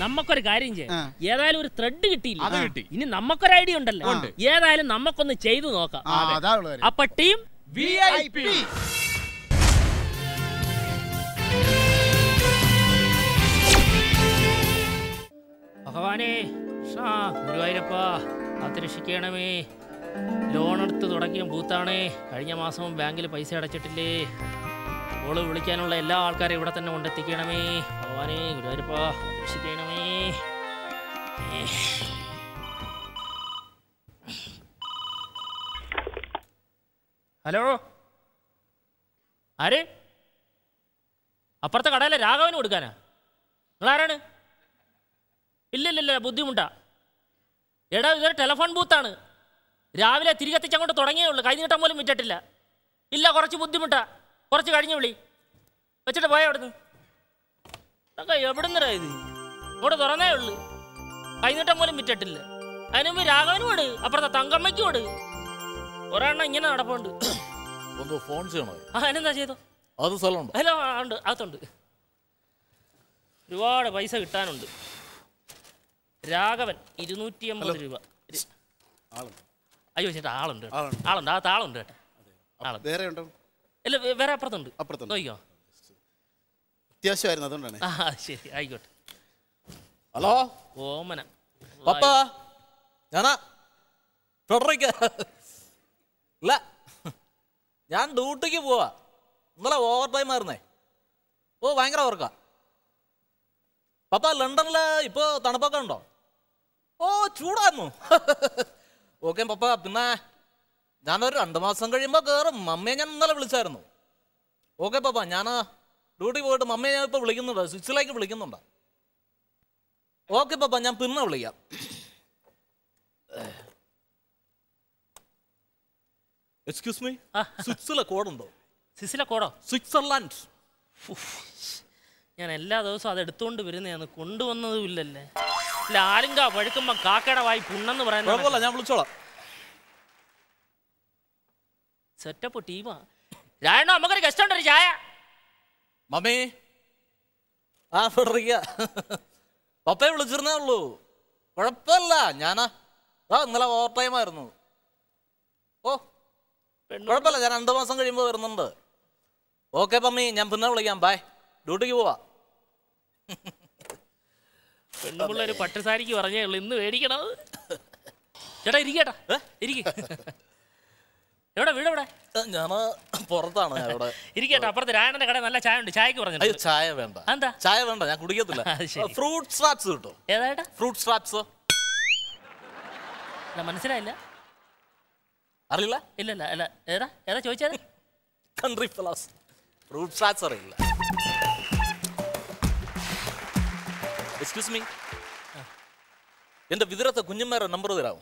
നമുക്കൊരു കാര്യം ചെയ്യാം ആ. ഏതായാലും ഒരു ത്രെഡ് കിട്ടിയില്ല അത് കിട്ടി. ഇനി നമുക്കൊരു ഐഡിയ ഉണ്ടല്ലോ ഏതായാലും നമുക്കൊന്ന് ചെയ്തു നോക്കാം ആ അതാ ഉള്ള കാര്യം അപ്പൊ ടീം വി ഐ പി ഭഗവാനെ കൃഷ്ണ ഗുരുവായൂരപ്പ കാത്തുരക്ഷിക്കണമേ ലോൺ എടുത്ത് തുടങ്ങിയ ബൂത്താണേ കഴിഞ്ഞ മാസം ബാങ്കിൽ പൈസ അടച്ചിട്ടില്ലേ ഓള് വിളിക്കാനുള്ള എല്ലാ ആൾക്കാരെയും ഇവിടെ തന്നെ കൊണ്ടെത്തിക്കണമേ ഭഗവാനെ ഗുരുവായൂരപ്പ കാത്തുരക്ഷിക്കണമേ ഏ. ഹലോ ആര് അപ്പുറത്തെ കടയിലെ രാഘവന് കൊടുക്കാനാ നിങ്ങളാരാണ് ഇല്ലില്ലില്ല ബുദ്ധിമുട്ടാ എടാ ഇതൊരു ടെലിഫോൺ ബൂത്താണ് രാവിലെ തിരികെത്തിച്ച് അങ്ങോട്ട് തുടങ്ങിയേ ഉള്ളൂ കൈ നീട്ടം പോലും വിറ്റിട്ടില്ല ഇല്ല കുറച്ച് ബുദ്ധിമുട്ടാ കുറച്ച് കഴിഞ്ഞ് വിളി വെച്ചിട്ട് പോയ അവിടുന്ന് ഇതൊക്കെ എവിടുന്നരാ ഇത് ഇങ്ങോട്ട് തുറന്നേ ഉള്ളൂ കൈനീട്ടം പോലും വിറ്റിട്ടില്ല അതിന് മുമ്പ് രാഘവനും വിട് അപ്പുറത്തെ തങ്കമ്മയ്ക്കും വിട് ഒരെണ്ണം ഇങ്ങനെ നടപ്പുണ്ട് ഒന്ന് ഫോൺ ചെയ്യണോ ആ അതിനെന്താ ചെയ്തോ അത് സ്ഥലമുണ്ടോ ഹലോ ആ, ഉണ്ട് അകത്തുണ്ട് ഒരുപാട് പൈസ കിട്ടാനുണ്ട് രാഘവൻ ഇരുന്നൂറ്റി അമ്പത് രൂപ ആളുണ്ട് അയ്യോ ചേട്ടാ ആളുണ്ട് കേട്ടോ. ആളുണ്ട്. ആളുണ്ട് ആ ആളുണ്ട് കേട്ടോ ആളുണ്ട് വേറെ ഉണ്ടോ ഇല്ല വേ- വേറെ അപ്പുറത്തുണ്ട് അപ്പുറത്തുണ്ട് നോക്കിയോ അത്യാവശ്യമായിരുന്നു അതുകൊണ്ടാണ് ആ ശരി ആയിക്കോട്ടെ ഹലോ ഓമന പപ്പ ഞാനാ ഫെഡറിക്ക ഇല്ല ഞാൻ ഡ്യൂട്ടിക്ക് പോവാ ഇന്നലെ ഓവർ ടൈം ആയിരുന്നേ ഓ ഭയങ്കര വർക്കാ പപ്പ ലണ്ടനിൽ ഇപ്പോൾ തണുപ്പൊക്കെ ഉണ്ടോ ഓ ചൂടായിരുന്നു ഓക്കെ പപ്പ പിന്നെ ഞാനൊരു രണ്ട് മാസം കഴിയുമ്പോൾ കയറും മമ്മയെ ഞാൻ ഇന്നലെ വിളിച്ചായിരുന്നു ഓക്കെ പപ്പ ഞാൻ ഡ്യൂട്ടി പോയിട്ട് മമ്മയെ ഞാൻ ഇപ്പോൾ വിളിക്കുന്നുണ്ട് സ്വിച്ചിലേക്ക് വിളിക്കുന്നുണ്ട് ഓക്കെ പപ്പ ഞാൻ പിന്നെ വിളിക്കാം എക്സ്ക്യൂസ് മീ ആ. സ്വിറ്റ്സിലെ കോഡുണ്ടോ സിസിലെ കോടോ സ്വിറ്റ്സർലാൻഡ് ഞാൻ എല്ലാ ദിവസവും അത് എടുത്തുകൊണ്ട് വരുന്നതാണ് കൊണ്ടുവന്നതും ഇല്ലല്ലേ ഇല്ല ആലുങ്ക പഴുക്കുമ്പോ കാക്കയുടെ വായി പുണ്ണെന്ന് കുഴപ്പമില്ല പറയുന്നത് ഞാൻ വിളിച്ചോളാം സെറ്റപ്പ് ടീമാ രായണോ നമുക്കൊരു ഗസ്റ്റ് ഉണ്ട് ഒരു ചായ മമ്മി ആ ഫെഡറിക്ക പപ്പയെ വിളിച്ചിരുന്നേ ഉള്ളൂ കുഴപ്പമില്ല ഞാനാ ആ ഇന്നലെ ഓവർ ടൈം ആയിരുന്നു ഓ പെണ്ണു കുഴപ്പമില്ല ഞാൻ രണ്ട് മാസം കഴിയുമ്പോൾ വരുന്നുണ്ട് ഓക്കെ പമ്മി ഞാൻ പിന്നെ വിളിക്കാം ബൈ ഡ്യൂട്ടിക്ക് പോവാ പെണ്ണുപിള്ള ഒരു പട്ടുസാരിക്ക് പറഞ്ഞേ ഉള്ളൂ ഇന്ന് മേടിക്കണത് ചേട്ടാ ഇരിക്കട്ടാ ഇരിക്ക എവിടെ വീട് എവിടെ ഞാൻ പുറത്താണ് ഞാൻ ഇവിടെ ഇരിക്കട്ടെ അപ്പുറത്ത് രായണന്റെ കട നല്ല ചായ ഉണ്ട് ചായക്ക് അയ്യോ പറഞ്ഞു ചായ വേണ്ട എന്താ ചായ വേണ്ട ഞാൻ കുടിക്കത്തില്ല അത് ശരി. ഫ്രൂട്ട് സ്ട്രാപ്സ് കിട്ടും ഏതായിട്ടാ ഫ്രൂട്ട് സ്ട്രാപ്സ് അല്ല മനസ്സിലായില്ല അറിയില്ല ഇല്ല ഇല്ല അല്ല ഏതാ ഏതാ ചോദിച്ചത് കൺട്രി ഫ്ലവേഴ്സ് ഫ്രൂട്ട് സ്ട്രാപ്സ് അറിയില്ല എക്സ്ക്യൂസ് മീ എന്റെ വിതിരത്തെ കുഞ്ഞമ്മയുടെ നമ്പർ തരാമോ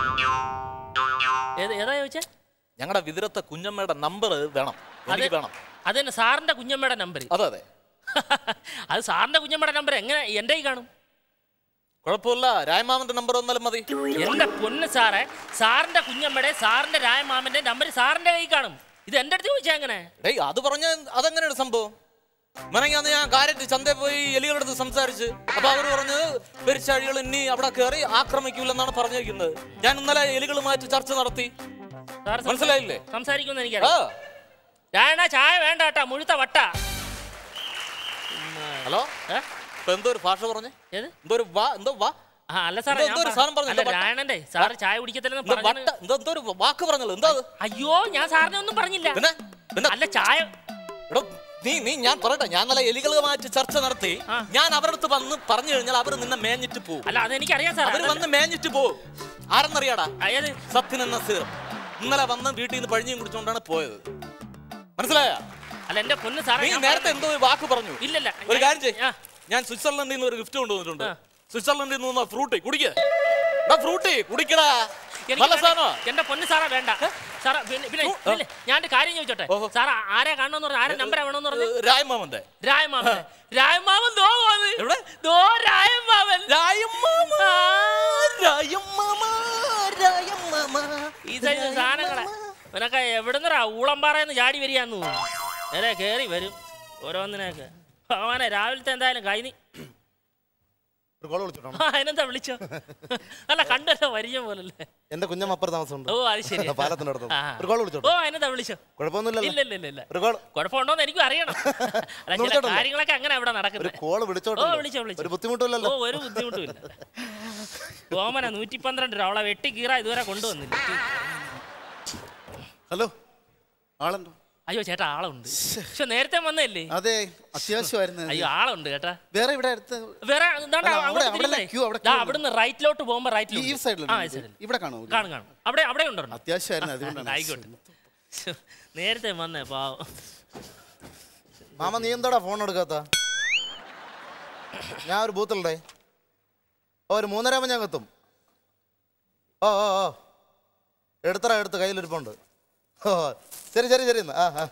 ഏത് ഏതാ ചോദിച്ചേ ഞങ്ങളുടെ വിതിരത്തെ കുഞ്ഞമ്മയുടെ നമ്പർ വേണം എനിക്ക് വേണം അതെന്നെ സാറിന്റെ കുഞ്ഞമ്മയുടെ നമ്പർ അതെ അതെ അത് സാറിന്റെ കുഞ്ഞമ്മയുടെ നമ്പർ എങ്ങനെ എന്റെ കൈ കാണും കുഴപ്പമില്ല രായമാമന്റെ നമ്പർ വന്നാലും മതി എന്റെ പൊന്ന് സാറേ സാറിന്റെ കുഞ്ഞമ്മയുടെ സാറിന്റെ രായമാമന്റെ നമ്പർ സാറിന്റെ കൈ കാണും ഇത് എന്റെ അടുത്ത് ചോദിച്ചാ എങ്ങനെ ഡേയ് അത് പറഞ്ഞ അതെങ്ങനെയാണ് സംഭവം മെനങ്ങാന്ന് ഞാൻ കാര്യത്തിൽ ചന്തയിൽ പോയി എലികളുടെ അടുത്ത് സംസാരിച്ച് അപ്പൊ അവർ പറഞ്ഞത് പെരിച്ചാഴികൾ ഇനി അവിടെ കയറി ആക്രമിക്കൂലെന്നാണ് പറഞ്ഞിരിക്കുന്നത് ഞാൻ ഇന്നലെ എലികളുമായിട്ട് ചർച്ച നടത്തി സാർ സംസാ- മനസ്സിലായില്ലേ സംസാരിക്കുമെന്ന് ആ എനിക്കറിയാം രായണ ചായ വേണ്ട കേട്ടാ മുഴുത്ത വട്ട ഹലോ ഏ? ഇപ്പൊ എന്തോ ഒരു ഭാഷ പറഞ്ഞേ ഏത് എന്തോ ഒരു വാ എന്തോ വാ ആ അല്ല സാറേ എന്തോ- ഞാൻ എന്തോ ഒരു പറ- സാധനം പറഞ്ഞു, അല്ല എന്തോ വട്ട. രായണന്റെ സാറ് ചായ കുടിക്കത്തില്ലെന്ന് എന്തോ പറഞ്ഞു വട്ട എന്തോ എന്തോ ഒരു വാക്ക് പറഞ്ഞല്ലോ എന്താ അത് അയ്യോ ഞാൻ സാറിനെ ഒന്നും പറഞ്ഞില്ല പിന്നെ പിന്നെ അല്ല ചായ എടോ നീ നീ ഞാൻ പറയട്ടെ ഞാൻ നല്ല എലികളുമായിട്ട് ചർച്ച നടത്തി ആ. ഞാൻ അവരുടെ അടുത്ത് വന്ന് പറഞ്ഞു കഴിഞ്ഞാൽ അവർ നിന്നെ മേഞ്ഞിട്ട് പോകും അല്ല അതെനിക്കറിയാം സാർ അവര് വന്ന് മേഞ്ഞിട്ട് പോകും ആരെന്നറിയാടാ അതായത് സത്യൻ എന്ന സീർ ഇന്നലെ വന്ന് വീട്ടിൽ നിന്ന് പഴിഞ്ഞും കുടിച്ചുകൊണ്ടാണ് പോയത് മനസ്സിലായ അല്ല എന്റെ പൊന്ന് സാറേ നീ ഞാൻ നേരത്തെ എന്തോ ഒരു വാക്ക് പറഞ്ഞു ഇല്ലല്ല ഒരു ഞാൻ- കാര്യം ചെയ്യ് ആ, ഞാൻ സ്വിറ്റ്സർലൻഡിൽ നിന്ന് ഒരു ഗിഫ്റ്റ് കൊണ്ടുവന്നിട്ടുണ്ട് ആ. സ്വിറ്റ്സർലൻഡിൽ നിന്ന് ഫ്രൂട്ടി കുടിക്ക ഫ്രൂട്ടി കുടിക്കടാ എനിക്ക് നല്ല വേണ്ട. സാധനമാ എന്റെ പൊന്ന് സാറാ വേണ്ട സാറാ പിന്നെ പിന്നെ പിന്നെ ഞാൻ ഒരു കാര്യം ചോദിച്ചോട്ടെ ഓഹോ. സാറാ ആരെ കാണണമെന്ന് പറഞ്ഞു ആരെ നമ്പർ വേണമെന്ന് പറഞ്ഞു രായമാമന്റെ രായമാമൻ രായമാമൻ ദോ പോന്ന്. എവിടെ? ദോ രായമാമൻ രായമാമ ആ, രായമാമ രായമാമ ഈ സൈസ് സാധനങ്ങളെ നിനക്ക് എവിടുന്നറാ ഊളംപാറയെന്ന് ചാടി വരികയാന്ന് തോന്നുന്നു നേരെ കേറി വരും ഓരോന്നിനെയൊക്കെ ഭഗവാനെ രാവിലത്തെ എന്തായാലും കഴിഞ്ഞ് ഒരു കോള് വിളിച്ചോട്ടോ ആ അതിനെന്താ വിളിച്ചോ അല്ല കണ്ടല്ലോ വരിക പോലല്ലേ എന്റെ കുഞ്ഞമ്മ അപ്പുറം താമസമുണ്ട് ഓ അത് ശരി പാലത്തിന്റെ അടുത്ത് ആ. ഒരു കോള് ഓ വിളിച്ചോട്ടോ അതിനെന്താ വിളിച്ചോ ഇല്ല കുഴപ്പമൊന്നുമില്ലല്ലോ ഇല്ല ഇല്ല ഇല്ല ഒരു കോള് കുഴപ്പമുണ്ടോന്ന് എനിക്കും അറിയണം അല്ല ചില വിളിച്ചോട്ടല്ലോ. കാര്യങ്ങളൊക്കെ അങ്ങനെ അവിടെ ഒരു നടക്കുന്നത് കോള് ഓ വിളിച്ചോട്ടോ വിളിച്ചോ വിളിച്ചോ ഒരു ബുദ്ധിമുട്ടില്ലല്ലോ ഓ ഒരു ബുദ്ധിമുട്ടുമില്ല ഓമന നൂറ്റി പന്ത്രണ്ട് രൂപ അവളെ വെട്ടി കീറ ഇതുവരെ കൊണ്ടുവന്നില്ല ഹലോ ആളുണ്ടോ അയ്യോ ചേട്ടാ ആളുണ്ട് പക്ഷെ നേരത്തെ വന്നതല്ലേ അതെ അത്യാവശ്യമായിരുന്നു അയ്യോ ആളുണ്ട് ചേട്ടാ വേറെ ഇവിടെ അടുത്ത് വേറെ ദാണ്ടാ അല്ല, അവിടെ- അങ്ങോട്ട് അവിടെ തിരിയുന്നേ. queue, അവിടെ ദാ queue അവിടുന്ന് റൈറ്റിലോട്ട് പോകുമ്പോ ഈ റൈറ്റിലോട്ട് സൈഡിൽ ആ ഈ സൈഡിൽ ഇവിടെ കാണോ കാണും കാണും അവിടെ അവിടെ ഉണ്ടോ അത്യാവശ്യമായിരുന്നു അതുകൊണ്ടാണ് ആയിക്കോട്ടെ ശ്ശോ, നേരത്തെ വന്നേ പാവം മാമ നീ എന്താടാ ഫോൺ എടുക്കാത്ത ഞാൻ ഒരു ബൂത്തുണ്ടേ ഓ ഒരു മൂന്നര ആകുമ്പോൾ ഞാൻ എത്തും ഓ ഓ ഓ എടുത്തറ എടുത്ത് കയ്യിലിരിപ്പുണ്ട് ഓ ശരി ശരി ശരി എന്നാ ആ ആ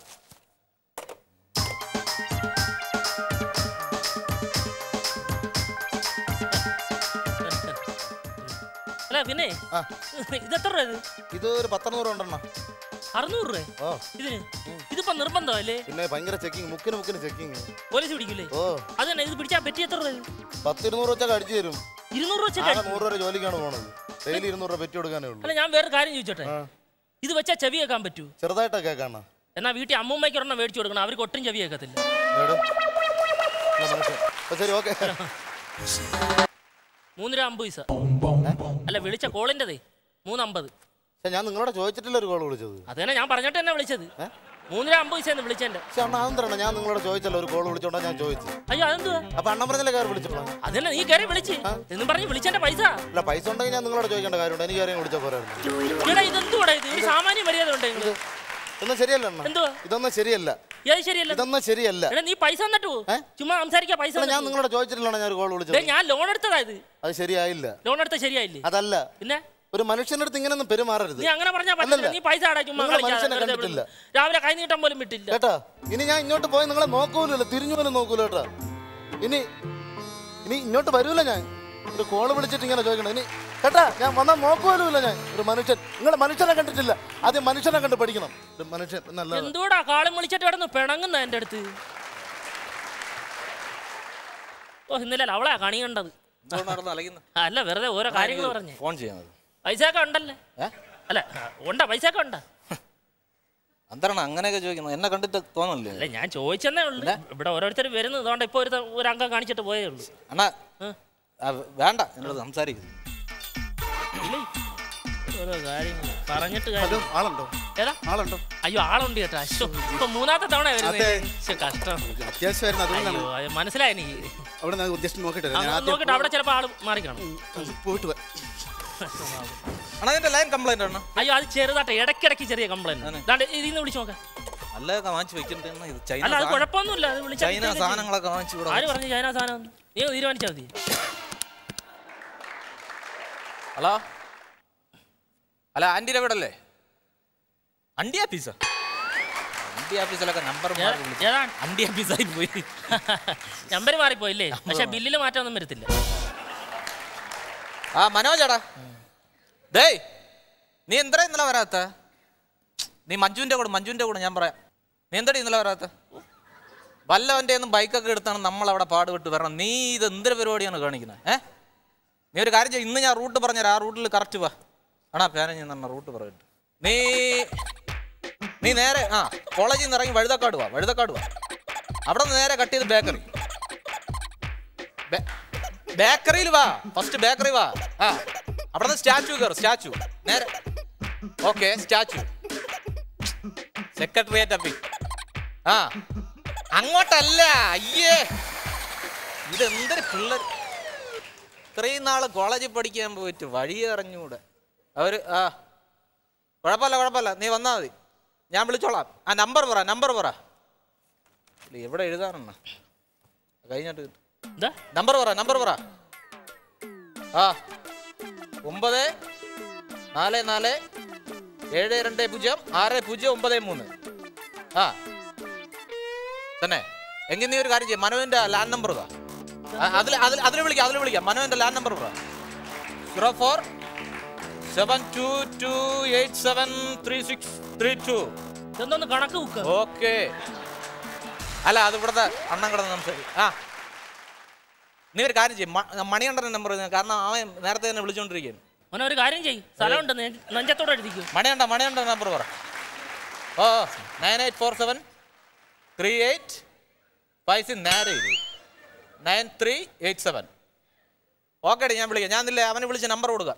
അല്ല പിന്നെ ആ ഇതെത്ര രൂപ ഇത് ഇത് ഒരു പത്തറുന്നൂറ് ഉണ്ടെണ്ണ അറുന്നൂറ് രൂപ ഓ ഇതിന് ഇതിപ്പോ നിർബന്ധമല്ലേ പിന്നെ ഭയങ്കര ചെക്കിങ് മുക്കിന് മുക്കിന് ചെക്കിങ് പോലീസ് പിടിക്കൂലേ ഓ അത് തന്നെ ഇത് പിടിച്ചാ പറ്റി എത്ര രൂപ ഇത്? പത്തിരുന്നൂറ് വെച്ചൊക്കെ അടിച്ചു തരും ഇരുന്നൂറ് രൂപ ആകെ വെച്ചൊക്കെ നൂറ് രൂപ ജോലിക്കാണ് പോണത് ഡെയിലി ഇരുന്നൂറ് രൂപ പെറ്റി കൊടുക്കാനേ ഉള്ളൂ അല്ല ഞാൻ വേറെ കാര്യം ചോദിച്ചോട്ടെ ആ ഇത് വെച്ചാ ചെവി കേൾക്കാൻ പറ്റൂ ചെറുതായിട്ടൊക്കെ കേൾക്കാണ എന്നാ വീട്ടിൽ അമ്മൂമ്മയ്ക്ക് ഒരെണ്ണം മേടിച്ചു കൊടുക്കണം അവർക്ക് ഒട്ടും ചെവി കേൾക്കത്തില്ല എവിടെ? ഇല്ല, മനസ്സിലായി. അപ്പൊ ശരി ഓക്കെ മൂന്ന് രൂപ അമ്പത് പൈസ അല്ല വിളിച്ച കോളിൻ്റെതേ മൂന്നമ്പത് പക്ഷെ ഞാൻ നിങ്ങളോട് ചോദിച്ചിട്ടില്ല ഒരു കോൾ വിളിച്ചത് അത് തന്നെ ഞാൻ പറഞ്ഞിട്ട് തന്നെ വിളിച്ചത് മൂന്ന് രൂപ അമ്പത് പൈസ വിളിച്ചെന്റെ പക്ഷെ അണ്ണ അതെന്താണ് ഞാൻ നിങ്ങളോട് ചോദിച്ചല്ലോ ഒരു കോൾ വിളിച്ചോണ്ടാ ഞാൻ ചോദിച്ചു അയ്യോ അതെന്തുവാ അപ്പൊ അണ്ണൻ പറഞ്ഞല്ലേ കാര്യം വിളിച്ചോളാം അത് തന്നെ നീ കയറി വിളിച്ച് എന്നും പറഞ്ഞ് വിളിച്ചെന്റെ പൈസ അല്ല പൈസ ഉണ്ടെങ്കിൽ ഞാൻ നിങ്ങളോട് ചോദിക്കേണ്ട കാര്യമുണ്ട് എനിക്ക് കാര്യം വിളിച്ചാൽ പോരായിരുന്നു എടാ ഇതെന്തുവാടാ ഇത് ഒരു സാമാന്യ മര്യാദ ഉണ്ട് നിങ്ങള് ഇതൊന്നും ശരിയല്ല അണ്ണ എന്തുവാ ഇതൊന്നും ശരിയല്ല ഏത് ശരിയല്ല ഇതൊന്നും ശരിയല്ല എടാ നീ പൈസ തന്നിട്ട് പോ ഏ? ചുമ്മാ സംസാരിക്കാ പൈസ അല്ല, ഞാൻ തന്നിട്ട് പോ. നിങ്ങളോട് ചോദിച്ചിട്ടില്ലാണ് ഞാൻ ഒരു കോൾ ദേ, വിളിച്ചത് ഞാൻ ലോൺ എടുത്തതാ ഇത് അത് ശരിയായില്ല ലോൺ എടുത്ത ശരിയായില്ലേ അതല്ല പിന്നെ ഒരു മനുഷ്യന്റെ അടുത്ത് ഇങ്ങനെ ഒന്നും പെരുമാറരുത് നീ അങ്ങനെ പറഞ്ഞാ പറ്റില്ല അല്ലല്ല. നീ പൈസ അടാ ചുമ്മാ നിങ്ങളെ കളിക്കാതെ മനുഷ്യനെ വെറുതെ കണ്ടിട്ടില്ല. വിടുന്നു. രാവിലെ കൈ നീട്ടം പോലും വിട്ടില്ല കേട്ടാ ഇനി ഞാൻ ഇങ്ങോട്ട് പോയി നിങ്ങളെ നോക്കൂലല്ലോ തിരിഞ്ഞു പോലും നോക്കൂല കേട്ടാ ഇനി ഇനി ഇങ്ങോട്ട് വരൂല ഞാൻ ഒരു കോള് വിളിച്ചിട്ട് ഇങ്ങനെ ചോദിക്കണം ഇനി കേട്ടാ ഞാൻ വന്നാൽ നോക്കുപോലുമില്ല ഞാൻ ഒരു മനുഷ്യൻ നിങ്ങൾ മനുഷ്യനെ കണ്ടിട്ടില്ല ആദ്യം മനുഷ്യനെ കണ്ട് പഠിക്കണം ഒരു മനുഷ്യൻ നല്ല എന്തോടാ കാളും വിളിച്ചിട്ട് കിടന്ന് പിണങ്ങുന്ന എന്റെ അടുത്ത് ഓ ഇന്നലെ അവളാ കണി കണ്ടത് എന്തുകൊണ്ട് നടന്ന് അലയുന്നു അല്ല വെറുതെ ഓരോ കാര്യങ്ങൾ പറഞ്ഞേ ഫോൺ ചെയ്യാൻ പൈസ ഒക്കെ ഉണ്ടല്ലേ ഏ അല്ല ഉണ്ടാ പൈസ ഒക്കെ ഉണ്ടാ എന്താണ് അങ്ങനെയൊക്കെ ചോദിക്കുന്നത് എന്നെ കണ്ടിട്ട് തോന്നല്ലേ അല്ല ഞാൻ ചോദിച്ചെന്നേ ഉള്ളു ഇവിടെ ഓരോരുത്തർ വരുന്നു അതുകൊണ്ട് ഇപ്പൊ ഒരു ത- ഒരു അംഗം കാണിച്ചിട്ട് പോയേ ഉള്ളൂ അണ്ണാ ആ. ആ, വേണ്ട എന്നോട് സംസാരിക്കുന്നു ഇല്ലേ? ഓരോ കാര്യങ്ങൾ പറഞ്ഞിട്ട് ഹലോ കാര്യം ആളുണ്ടോ ഏതാ ആളുണ്ടോ അയ്യോ ആളുണ്ട് കേട്ടോ അശ്ശോ ഇപ്പൊ മൂന്നാമത്തെ തവണ വരുന്നത് അതെ. ശ്ശെ, കഷ്ടം അത്യാവശ്യമായിരുന്നു അയ്യോ അത് മനസ്സിലായി എനിക്ക് അവിടെ ഞാൻ ഉദ്ദേശിച്ച് നോക്കിയിട്ട് ആ, നോക്കിട്ട് അവിടെ ചിലപ്പോ ആള് മാറിക്കാണും പോയിട്ട് അണ്ണാ നിന്റെ ലൈൻ കംപ്ലൈന്റ് ആണ് അയ്യോ അത് ചെറുതാട്ടെ ഇടയ്ക്കിടയ്ക്ക് ചെറിയ കംപ്ലൈന്റ് ദാണ്ട് ഇതിൽ നിന്ന് വിളിച്ചു നോക്കാം നല്ലതൊക്കെ വാങ്ങിച്ചു വെച്ചിട്ടുണ്ട് ഇത് ചൈന അല്ല അത് സാധനം- കുഴപ്പമൊന്നുമില്ല അത് വിളിച്ചാൽ ചൈന സാധനങ്ങളൊക്കെ വാങ്ങിച്ചു ഇവിടെ ആര് പറഞ്ഞു ചൈന സാധനം നീ തീരുമാനിച്ചാൽ മതി ഹലോ ഹലോ ആന്റിയുടെ വീടല്ലേ അണ്ടി ആഫീസാ അണ്ടി ആഫീസിലൊക്കെ നമ്പർ മാറി വിളിച്ചു ഏതാണ് അണ്ടി ആഫീസായി പോയി നമ്പർ മാറിപ്പോയില്ലേ പക്ഷെ ബില്ലിൽ മാറ്റമൊന്നും വരത്തില്ല ആ മനോജടാ ഡേയ് നീ എന്താ ഇന്നലെ വരാത്ത നീ മഞ്ജുവിന്റെ കൂടെ മഞ്ജുവിന്റെ കൂടെ ഞാൻ പറയാം നീ എന്താടി ഇന്നലെ വരാത്ത വല്ലവൻ്റെ ഒന്നും ബൈക്കൊക്കെ എടുത്താണ് നമ്മൾ അവിടെ പാടുപെട്ട് വരണം നീ ഇത് എന്തൊരു പരിപാടിയാണ് കാണിക്കുന്നത് ഏ നീ ഒരു കാര്യം ചെയ്യ് ഇന്ന് ഞാൻ റൂട്ട് പറഞ്ഞുതരാം ആ റൂട്ടിൽ കറക്റ്റ് വാ ആണാ പേന ഞാൻ തന്നെ റൂട്ട് പറയട്ടെ നീ നീ നേരെ ആ കോളേജിൽ നിന്ന് ഇറങ്ങി വഴുതക്കാട് വാ വഴുതക്കാട് വാ അവിടെ നിന്ന് നേരെ കട്ട് ചെയ്ത് ബേക്കറി ബേ- ബേക്കറിയിൽ വാ ഫസ്റ്റ് ബേക്കറി വാ ആ അവിടെ നിന്ന് സ്റ്റാച്ചു കയറും സ്റ്റാച്ചു നേരെ ഓക്കെ സ്റ്റാച്ചു സെക്രട്ടറിയേറ്റ് അപ്പി ആ അങ്ങോട്ടല്ല അയ്യേ ഇതെന്തൊരു പിള്ളേർ ഇത്രയും നാള് കോളേജിൽ പഠിക്കാൻ പോയിട്ട് വഴി അറിഞ്ഞൂടെ അവര് ആ കുഴപ്പമില്ല കുഴപ്പമില്ല നീ വന്നാൽ മതി ഞാൻ വിളിച്ചോളാം ആ നമ്പർ പറ നമ്പർ പറ ഇല്ല, എവിടെ എഴുതാനെണ്ണ കഴിഞ്ഞിട്ട് കിട്ടും എന്താ നമ്പർ പറ നമ്പർ പറ ആ ഒമ്പത് നാല് നാല് ഏഴ് രണ്ട് പൂജ്യം ആറ് പൂജ്യം ഒമ്പത് മൂന്ന് ആ തന്നെ എങ്കിൽ നീ ഒരു കാര്യം ചെയ്യും മനോവിന്റെ ലാൻഡ് നമ്പർ ഇതാ അതിൽ അതിൽ അതിൽ വിളിക്കാം അതിൽ വിളിക്കാം മനോവിന്റെ ലാൻഡ് നമ്പർ പറ zero four seven two two eight seven three six three two ഇതൊന്നൊന്ന് കണക്ക് വെക്കുക ഓക്കെ അല്ല അത് ഇവിടുത്തെ അണ്ണം കിടന്ന് സംസാരിക്കും ആ നീ ഒരു കാര്യം ചെയ്യും മണികണ്ഠൻ്റെ നമ്പർ കാരണം അവൻ നേരത്തെ തന്നെ വിളിച്ചുകൊണ്ടിരിക്കുകയാണ് മോനെ ഒരു കാര്യം ചെയ്യ് സ്ഥലമുണ്ട് നെ- നെഞ്ചത്തോടെ എഴുതിക്കൂ മണികണ്ഠ മണികണ്ഠ നമ്പർ പറ O nine eight four seven three eight five six നേരെ ഇത് nine three eight seven okay ഞാൻ വിളിക്കാം ഞാൻ ഇല്ലേ അവനെ വിളിച്ച് നമ്പർ കൊടുക്കാം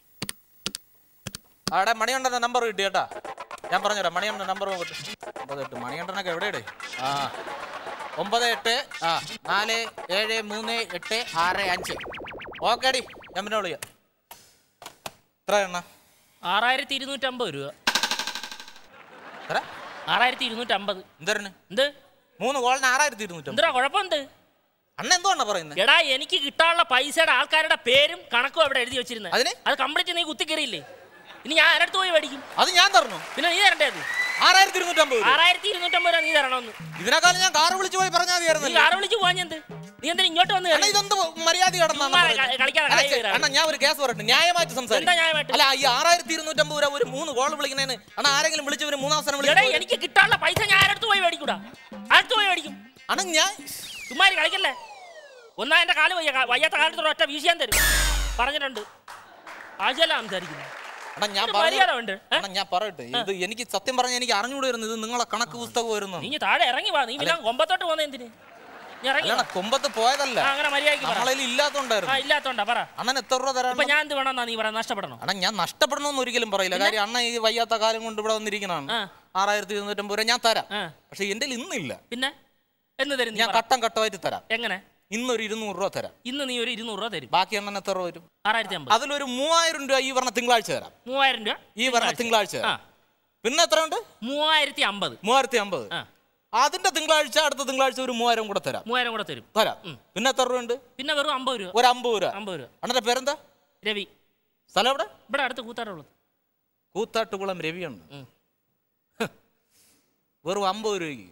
അവിടെ മണികണ്ഠൻ്റെ നമ്പർ കിട്ടി കേട്ടാ ഞാൻ പറഞ്ഞുതരാം മണികണ്ഠൻ നമ്പർ കിട്ടും ഒമ്പത് എട്ട് മണികണ്ഠനൊക്കെ എവിടെയുടെ ആ ഒമ്പത് എട്ട് ആ നാല് ഏഴ് മൂന്ന് എട്ട് ആറ് അഞ്ച് ഓക്കെ അടി ഞാൻ പിന്നെ വിളിക്കാം എത്ര എണ്ണ ആറായിരത്തി ഇരുന്നൂറ്റമ്പത് രൂപ എത്ര ആറായിരത്തി ഇരുന്നൂറ്റമ്പത് എന്തരന് എന്ത് മൂന്ന് കോളിന് ആറായിരത്തി ഇരുന്നൂറ്റമ്പത് എന്തിനാ കുഴപ്പമെന്ത് അണ്ണ എന്തുകൊണ്ടാ പറയുന്നത് എടാ എനിക്ക് കിട്ടാനുള്ള പൈസയുടെ ആൾക്കാരുടെ പേരും കണക്കും അവിടെ എഴുതി വെച്ചിരുന്നത് അതിന്? അത് കംപ്ലീറ്റ് നീ കുത്തിക്കറിയില്ലേ ഇനി ഞാൻ അതിനടുത്ത് പോയി മേടിക്കും അത് ഞാൻ തരണു പിന്നെ നീ തരണ്ടേ അത് ആറായിരത്തി ഇരുന്നൂറ്റമ്പത് രൂപ. ആറായിരത്തി ഇരുന്നൂറ്റമ്പത് രൂപ നീ തരണമെന്ന് ഇതിനേക്കാളും ഞാൻ കാറ് വിളിച്ചു പോയി പറഞ്ഞാൽ നീ മതിയായിരുന്നല്ലോ കാറ് വിളിച്ച് പോകാൻ എന്ത് നീ എന്തിനാ ഇങ്ങോട്ട് വന്ന് അണ്ണ കയറി? ഇതെന്ത് മര്യാദ ചുമ്മാ ക- കളിക്കാതെ കളി കയറാതെ. അണ്ണ ഞാൻ ഒരു കേസ് പറയട്ടെ ന്യായമായിട്ട് എന്താ സംസാരിക്കും ന്യായമായിട്ട്? അല്ല ഈ ആറായിരത്തി ഇരുന്നൂറ്റമ്പത് രൂപ ഒരു മൂന്ന് കോൾ വിളിക്കുന്നതിന് അണ്ണ ആരെങ്കിലും വിളിച്ചവര് മൂന്നാം സ്ഥലം എടാ വിളിക്കും എനിക്ക് കിട്ടാനുള്ള പൈസ ഞാൻ അടുത്ത് പോയി മേടിക്കൂടാ അടുത്ത് പോയി മേടിക്കും അണ്ണ ഞാൻ ചുമ്മാ ഇരി കളിക്കല്ലേ ഒന്നാ എന്റെ കാല് വയ്യ കാ- വയ്യാത്ത കാലത്തോടെ ഒറ്റ വീശാൻ തരും പറഞ്ഞിട്ടുണ്ട് ആശയല്ല സംസാരിക്കുന്നു അണ്ണ ഞാൻ ഒരു പറഞ്ഞു മര്യാദ ഉണ്ട് ഏ? അണ്ണ ഞാൻ പറയട്ടെ ഇത് എനിക്ക് സത്യം പറഞ്ഞാൽ എനിക്ക് അറിഞ്ഞുകൂടെ വരുന്നത് ഇത് നിങ്ങളെ കണക്ക് പുസ്തകം വരുന്നു നീ ഇങ്ങ് താഴെ ഇറങ്ങി വാ നീ പിന്നെ കൊമ്പത്തോട്ട് പോകുന്ന എന്തിന് നീ ഇറങ്ങി അല്ലണ വാ. കൊമ്പത്ത് പോയതല്ല ആ, അങ്ങനെ മര്യാദയ്ക്ക് പറ നമ്മളതിൽ ആ ഇല്ലാത്തോണ്ടായിരുന്നു ഇല്ലാത്തോണ്ടാ പറ അണ്ണൻ എത്ര രൂപ തരാൻ ഇപ്പൊ ഞാൻ എന്ത് വേണമെന്നാ നീ പറ നഷ്ടപ്പെടണം അണ്ണാ ഞാൻ നഷ്ടപ്പെടണമെന്ന് ഒരിക്കലും പറയില്ല കാര്യം അണ്ണ ഈ വയ്യാത്ത കാലം കൊണ്ട് ഇവിടെ വന്നിരിക്കുന്നതാണ് ആ. ആറായിരത്തി ഇരുന്നൂറ്റമ്പത് രൂപ ഞാൻ തരാം ആ പക്ഷെ എന്റെ ഇന്നില്ല പിന്നെ എന്ന് തരും നീ ഞാൻ പറ. ഘട്ടം ഘട്ടമായിട്ട് തരാം എങ്ങനെ ഇന്നൊരു ഇരുന്നൂറ് രൂപ തരാം ഇന്ന് നീ ഒരു ഇരുന്നൂറ് രൂപ തരും ബാക്കി എണ്ണൻ എത്ര രൂപ വരും ആറായിരത്തി അമ്പത് അതിലൊരു മൂവായിരം രൂപ ഈ പറഞ്ഞ തിങ്കളാഴ്ച തരാം മൂവായിരം രൂപ ഈ പറഞ്ഞ തിങ്കളാഴ്ച ആ തരാം പിന്നെ എത്ര ഉണ്ട് മൂവായിരത്തി അമ്പത് മൂവായിരത്തി അമ്പത് ആ അതിന്റെ തിങ്കളാഴ്ച അടുത്ത തിങ്കളാഴ്ച ഒരു മൂവായിരം കൂടെ തരാം മൂവായിരം കൂടെ തരും തരാം പിന്നെ എത്ര രൂപ ഉണ്ട് പിന്നെ വെറും അമ്പത് രൂപ ഒരു അമ്പത് രൂപ അമ്പത് രൂപ അണ്ണന്റെ പേരെന്താ രവി സ്ഥലം എവിടെ ഇവിടെ അടുത്ത് കൂത്താറുള്ളത് കൂത്താട്ടുകുളം രവിയുണ്ട് ഉം. ഹ്. വെറും അമ്പത് രൂപയ്ക്ക്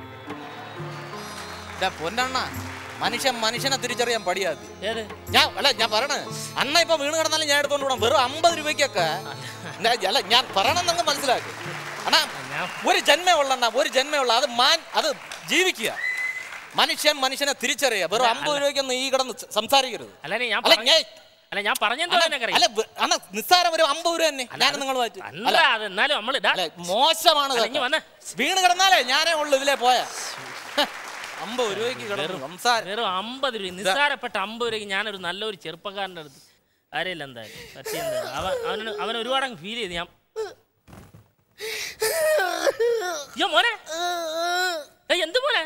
ഇതാ പൊന്നണ്ണ മനുഷ്യൻ മനുഷ്യനെ തിരിച്ചറിയാൻ പടിയാതി ഏത് ഞാൻ അല്ല ഞാൻ പറയണേ അണ്ണ ഇപ്പൊ വീണ് കിടന്നാലും ഞാൻ എടുത്തോണ്ട് പോകണം വെറും അമ്പത് രൂപയ്ക്കൊക്കെ ഞാൻ- അല്ല ഞാൻ പറയണമെന്നങ്ങ് മനസ്സിലാക്കി അണ്ണാ ഞാൻ ഒരു ജന്മേ ഉള്ളണ്ണ ഒരു ജന്മേ ഉള്ള അത് മാൻ അത് ജീവിക്കുക മനുഷ്യൻ മനുഷ്യനെ തിരിച്ചറിയുക വെറും അമ്പത് രൂപയ്ക്കൊന്നും ഈ കിടന്ന് സംസാരിക്കരുത് അല്ല ഞാൻ അല്ല പറഞ്ഞ- ഞാൻ അല്ല ഞാൻ പറഞ്ഞെന്തോ അണ്ണ, നിനക്കറിയാം അല്ല വെ- അണ്ണ നിസ്സാരം ഒരു അമ്പത് രൂപ തന്നെ ഞാൻ നിങ്ങൾ മാറ്റി അല്ല അത് എന്നാലും നമ്മള് ഇടാ അല്ല മോശമാണ് അല്ല, ഇതൊക്കെ. ഇങ്ങ് വന്നേ. വീണ് കിടന്നാലേ ഞാനേ ഉള്ളു ഇതിലേ പോയ അമ്പത് രൂപയ്ക്ക് കിടന്നു സംസാരം വെറും അമ്പത് രൂപ നിസ്സാരപ്പെട്ട അമ്പത് രൂപയ്ക്ക് ഞാനൊരു നല്ലൊരു ചെറുപ്പക്കാരൻ്റെ അടുത്ത് അറിയില്ല എന്തായാലും സത്യം എന്തായാലും അവൻ അവന് അവൻ ഒരുപാട് അങ്ങ് ഫീൽ ചെയ്ത് ഞാൻ അയ്യോ മോനെ ഏയ് എന്ത് മോനെ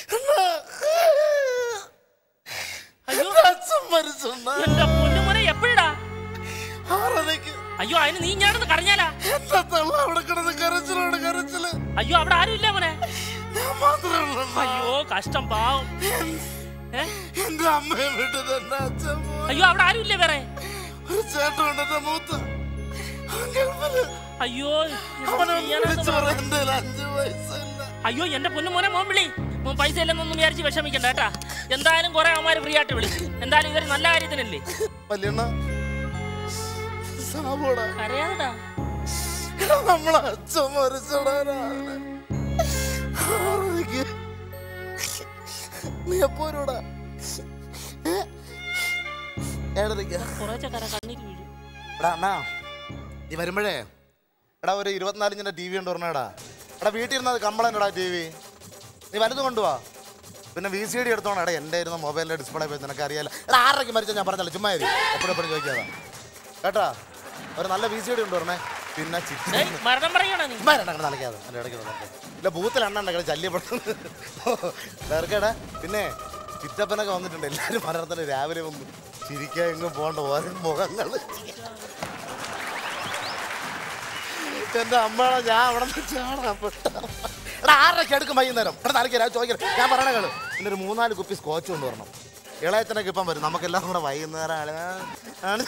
അയ്യോ അച്ഛൻ മരിച്ചെന്നാ എന്റെ പൊന്നു മോനെ എപ്പോഴാ ആറരയ്ക്ക് അയ്യോ അതിന് നീ ഞാനൊന്ന് കരഞ്ഞാലാ എന്റെ തള്ള അവിടെ കിടന്ന് കരച്ചിലോട് കരച്ചില് അയ്യോ അവിടെ ആരും ഇല്ല മോനെ ഞാൻ മാത്രമേ ഉള്ളൂ അയ്യോ കഷ്ടം പാവം ഏ? എന്റെ അമ്മയെ വിട്ട് തന്നെ അച്ഛൻ പോയി. അയ്യോ അവിടെ ആരും ഇല്ലേ വേറെ ഒരു ചേട്ടനുണ്ട് എന്റെ മൂത്ത അവൻ ഗൾഫില്. അയ്യോ എന്ത് അവനെ ചെയ്യാനാന്ന് വിളിച്ചു പറ. പറയാൻ എന്റെ കയ്യിൽ അഞ്ച് പൈസ ഇല്ല അയ്യോ എന്റെ പൊന്നു മോനെ മോൻ വിളി മോൻ പൈസ ഇല്ലെന്നൊന്നും വിചാരിച്ച് വിഷമിക്കണ്ട കേട്ടാ എന്തായാലും കുറെ അവന്മാര് ഫ്രീ ആയിട്ട് വിളിച്ചു എന്തായാലും ഇതൊരു നല്ല കാര്യത്തിനല്ലേ വല്യണ്ണ സാബോടാ അറിയാതെടാ നമ്മളെ അച്ഛൻ മരിച്ചടാ ആറരയ്ക്ക് നീ എപ്പോഴൂടാ ഏഴരയ്ക്ക് കുറേശ്ശെ കര കണ്ണീര് വീഴും എടാ അണ്ണാ നീ വരുമ്പോഴേ എടാ ഒരു ഇരുപത്തിനാലിഞ്ചിന്റെ ടി വി ഉണ്ട് പറഞ്ഞടാ എടാ വീട്ടിൽ ഇരുന്നത് കംപ്ലൈൻ്റ് എടാ ടി വി നീ വലുത് കൊണ്ടുവാ പിന്നെ വി സി ഡി എടുത്തോണം എടാ എൻ്റെ ഇരുന്ന മൊബൈലിൻ്റെ ഡിസ്പ്ലേ പോയി നിനക്ക് അറിയാലോ എടാ ആറരയ്ക്ക് മരിച്ച ഞാൻ പറഞ്ഞല്ലോ ചുമ്മാ ഇരി. എപ്പോഴും എപ്പോഴും ചോദിക്കാതാ കേട്ടാ ഒരു നല്ല വി സി ഡി ഉണ്ട് പറഞ്ഞേ പിന്നെ ചിക്കൻ ഏയ് മരണം പറയണ നീ ചുമ്മാ രണ്ടെണ്ണം നടക്കാതെ എൻ്റെ ഇടയ്ക്ക് നടക്കാം ഇല്ല ബൂത്തിൽ എണ്ണ ഉണ്ടെങ്കിൽ ശല്യപ്പെടുന്നു വേർക്കേടാ പിന്നെ ചിറ്റപ്പനൊക്കെ വന്നിട്ടുണ്ട് എല്ലാവരും മലർത്തന്നെ രാവിലെ വന്നു ചിരിക്കാൻ എങ്ങും പോകണ്ട ഓരോ മുഖങ്ങൾ എന്റെ അമ്മയുടെ ഞാൻ അവിടെ നിന്ന് ചാടാപ്പെട്ട എടാ ആറരയ്ക്ക് എടുക്കും വൈകുന്നേരം എടാ തലയ്ക്ക് രാ ചോദിക്കണം ഞാൻ പറയണ കേള് പിന്നെ ഒരു മൂന്നാല് കുപ്പി സ്കോച്ച് കൊണ്ടുവരണം ഇളയച്ചനൊക്കെ ഇപ്പം വരും നമുക്കെല്ലാം കൂടെ വൈകുന്നേരം ആണ് ആണ്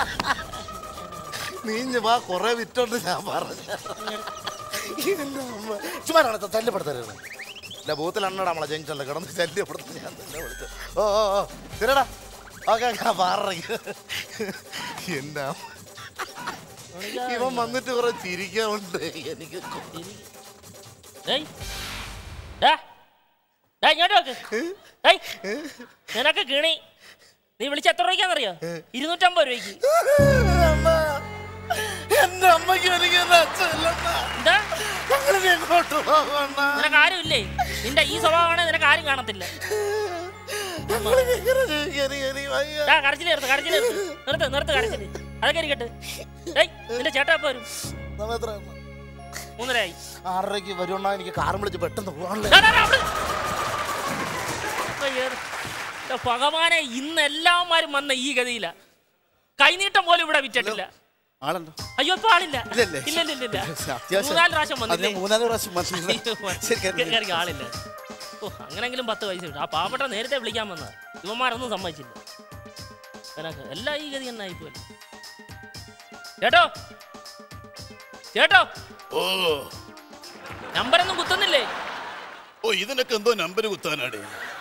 നീഞ്ഞ് വാ കുറെ വിറ്റുണ്ട് ഞാൻ പറഞ്ഞു എന്റെ അമ്മ ചുമ്മാ ശല്യപ്പെടുത്തരുത് ഇല്ല ബൂത്തിൽ എണ്ണടാ നമ്മളെ ജംഗ്ഷനിൽ കിടന്ന് ശല്യപ്പെടുത്തുന്നു ഞാൻ തന്നെ വിളിച്ചു ഓ ഓ ഓ തിരടാ ഓക്കെ പാറയ്ക്ക് എൻ്റെ അമ്മ. ഇവൻ വന്നിട്ട് കുറെ ചിരിക്കാനുണ്ട് എനിക്ക് കൊ- ഏയ് ഡാ ഡാ ഏയ്, ഇങ്ങോട്ട് നോക്ക് ഏയ് നിനക്ക് കിണി നീ വിളിച്ച എത്ര രൂപയ്ക്കാന്നറിയോ ഇരുന്നൂറ്റമ്പത് രൂപയ്ക്ക് അമ്മ, എന്റെ അമ്മയ്ക്ക് എനിക്ക് എന്റെ അച്ഛനില്ലമ്മ എന്താ ഞങ്ങളിനി എങ്ങോട്ട് പോകണ്ട നിനക്ക് ആരും ഇല്ലേ നിന്റെ ഈ സ്വഭാവമാണെങ്കിൽ നിനക്ക് ആരും കാണത്തില്ല ഞങ്ങളിനി എങ്ങനെ ജീവിക്കാൻ എനിക്ക് എനിക്ക് വയ്യ. ഡാ, കരച്ചില് നിർത്ത് കരച്ചില് നിർത്ത് നിർത്ത് നിർത്ത് കരച്ചില് അതൊക്കെ ഇരിക്കട്ടെ ഏയ് നിന്റെ ചേട്ടാ എപ്പോ വരും സമയം എത്രയാ? മൂന്നരയായി ആറരയ്ക്ക് വരുവാ എനിക്ക് കാറും വിളിച്ച് പെട്ടെന്ന് പോകാനല്ലേ ഡാ, ഡാ, ഡാ, അവിടെ. ഇപ്പൊ ഏത്? ഡാ, ഭഗവാനെ ഇന്ന് എല്ലാമാരും വന്ന ഈ ഗതിയില കൈനീട്ടം പോലും ഇവിടെ വിറ്റിട്ടില്ല ആളുണ്ടോ അയ്യോ ഇപ്പൊ ആളില്ല ഇല്ലല്ലേ? ഇല്ല ഇല്ല ഇല്ല, ഇല്ല അത്യാവശ്യം മൂന്നാല് പ്രാവശ്യം അത് വന്നില്ലേ ഞാൻ മൂന്നാല് പ്രാവശ്യം വന്നില്ല. ശരി, കേറി. കയറി ആളില്ല ഓ അങ്ങനെങ്കിലും പത്ത് പൈസ കിട്ടും ആ പാവപ്പെട്ട നേരത്തെ വിളിക്കാൻ വന്ന ഇവന്മാരൊന്നും സമ്മതിച്ചില്ല നിനക്ക് എല്ലാം ഈ ഗതി തന്നെ ആയിപ്പോയി ചേട്ടോ ചേട്ടോ ഓ നമ്പറൊന്നും കുത്തുന്നില്ലേ ഓ ഇതിനൊക്കെ എന്തോ നമ്പർ കുത്താനാടി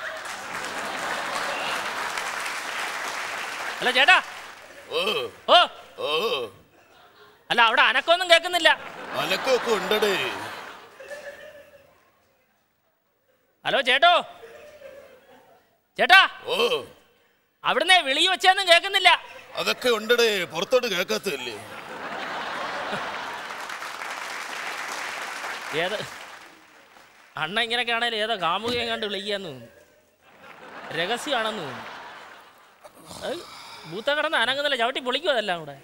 അല്ല ചേട്ടാ ഓ ഓ ഓ അല്ല അവിടെ അനക്കൊന്നും കേൾക്കുന്നില്ല അനക്കൊക്കെ ഉണ്ടടേ ഹലോ ചേട്ടോ ചേട്ടാ ഓ അവിടുന്ന് വിളി വെച്ചൊന്നും കേൾക്കുന്നില്ല അതൊക്കെ ഉണ്ടടേ പുറത്തോട്ട് കേൾക്കാത്തല്ലേ ഏത് അണ്ണ ഇങ്ങനെയൊക്കെ ആണേലും ഏതോ കാമുകയും കണ്ട് വിളിക്കാന്ന് തോന്നുന്നു രഹസ്യമാണെന്ന് തോന്നുന്നു ഏയ്, ബൂത്ത കിടന്ന് അനങ്ങുന്നില്ല ചവിട്ടി പൊളിക്കും അതെല്ലാം കൂടെ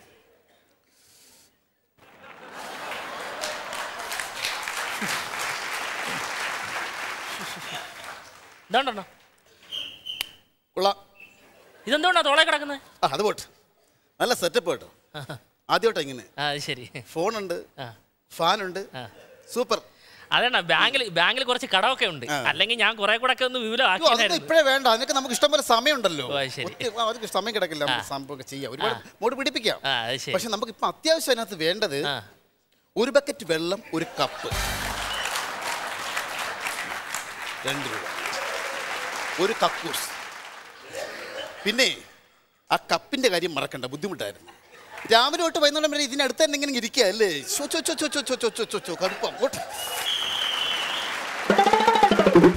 ഇതാണ്ടോ കൊള്ളാം ഇതെന്തുകൊണ്ടാ തോളെ കിടക്കുന്നത് ആ അത് പോട്ടെ നല്ല സെറ്റപ്പ് കേട്ടോ ആദ്യമായിട്ടാ ഇങ്ങനെ ആ അത് ശരി ഫോണുണ്ട് ആ ഫാനുണ്ട് ആ സൂപ്പർ അതേണ്ട ബാങ്കിൽ ബാങ്കിൽ കുറച്ച് കടമൊക്കെ ഉണ്ട് ആ. അല്ലെങ്കിൽ ഞാൻ കുറെ കൂടെ ഒക്കെ ഒന്ന് അയ്യോ, അതൊക്കെ വിവരമാക്കിയായിരുന്നു ഇപ്പോഴേ വേണ്ട അതിനൊക്കെ നമുക്ക് ഇഷ്ടം പോലെ സമയമുണ്ടല്ലോ ഓ, അത് ശരി. ഒത്തിരി- ആ, അതൊക്കെ സമയം കിടക്കില്ല നമുക്ക് സംഭവമൊക്കെ ചെയ്യാം ഒരുപാട് മോട് പിടിപ്പിക്കാം ആ അത് ശരി പക്ഷെ നമുക്ക് ഇപ്പൊ അത്യാവശ്യം അതിനകത്ത് വേണ്ടത് ആ ഒരു ബക്കറ്റ് വെള്ളം ഒരു കപ്പ് രണ്ട് രൂപ ഒരു കക്കൂസ് പിന്നെ ആ കപ്പിന്റെ കാര്യം മറക്കണ്ട ബുദ്ധിമുട്ടായിരുന്നു രാവിലെ തൊട്ട് വൈകുന്നേരം വരെ ഇതിനടുത്ത് തന്നെ ഇങ്ങനെ ഇരിക്കുക അല്ലേ ചോ ചോ ചോ ചോ ചോ ചോ ചോ ചോ ചോ കടുപ്പം അങ്ങോട്ട്